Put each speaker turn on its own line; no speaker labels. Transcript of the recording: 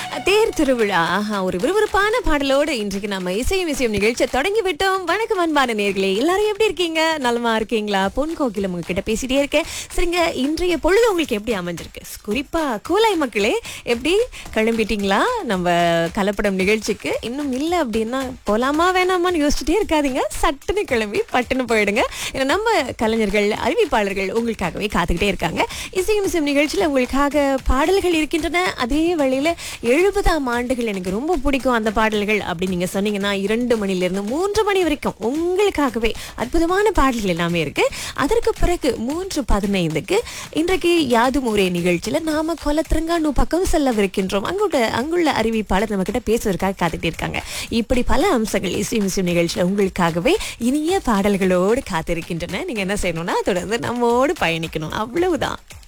தேர் திருவிழா ஆஹா, ஒரு விறுவிறுப்பான பாடலோடு இன்றைக்கு நம்ம இசையும் இசையும் நிகழ்ச்சியை தொடங்கி விட்டோம் வணக்கம் அன்பான நேர்களே எல்லாரும் எப்படி இருக்கீங்க நலமா இருக்கீங்களா பொன் கோகிலம் உங்ககிட்ட பேசிட்டே இருக்கேன் சரிங்க இன்றைய பொழுது உங்களுக்கு எப்படி அமைஞ்சிருக்கு குறிப்பா கூலாய் மக்களே எப்படி கிளம்பிட்டீங்களா நம்ம கலப்படம் நிகழ்ச்சிக்கு இன்னும் இல்லை அப்படின்னா போலாமா வேணாமான்னு யோசிச்சுட்டே இருக்காதீங்க சட்டுன்னு கிளம்பி பட்டுன்னு போயிடுங்க ஏன்னா நம்ம கலைஞர்கள் அறிவிப்பாளர்கள் உங்களுக்காகவே காத்துக்கிட்டே இருக்காங்க இசையும் இசையும் நிகழ்ச்சியில் உங்களுக்காக பாடல்கள் இருக்கின்றன அதே வழியில எழுபதாம் ஆண்டுகள் எனக்கு ரொம்ப பிடிக்கும் அந்த பாடல்கள் அப்படின்னு நீங்க சொன்னீங்கன்னா இரண்டு மணில இருந்து மூன்று மணி வரைக்கும் உங்களுக்காகவே அற்புதமான பாடல்கள் எல்லாமே இருக்கு அதற்கு பிறகு மூன்று பதினைந்துக்கு இன்றைக்கு யாதும் ஊரே நிகழ்ச்சியில நாம கொலத்திரங்கானு பக்கம் செல்லவிருக்கின்றோம் அங்குள்ள அங்குள்ள அறிவிப்பாளர் நம்ம கிட்ட பேசுவதற்காக காத்துட்டு இருக்காங்க இப்படி பல அம்சங்கள் இசை மியூசியம் நிகழ்ச்சியில உங்களுக்காகவே இனிய பாடல்களோடு காத்திருக்கின்றன நீங்க என்ன செய்யணும்னா தொடர்ந்து நம்மோடு பயணிக்கணும் அவ்வளவுதான்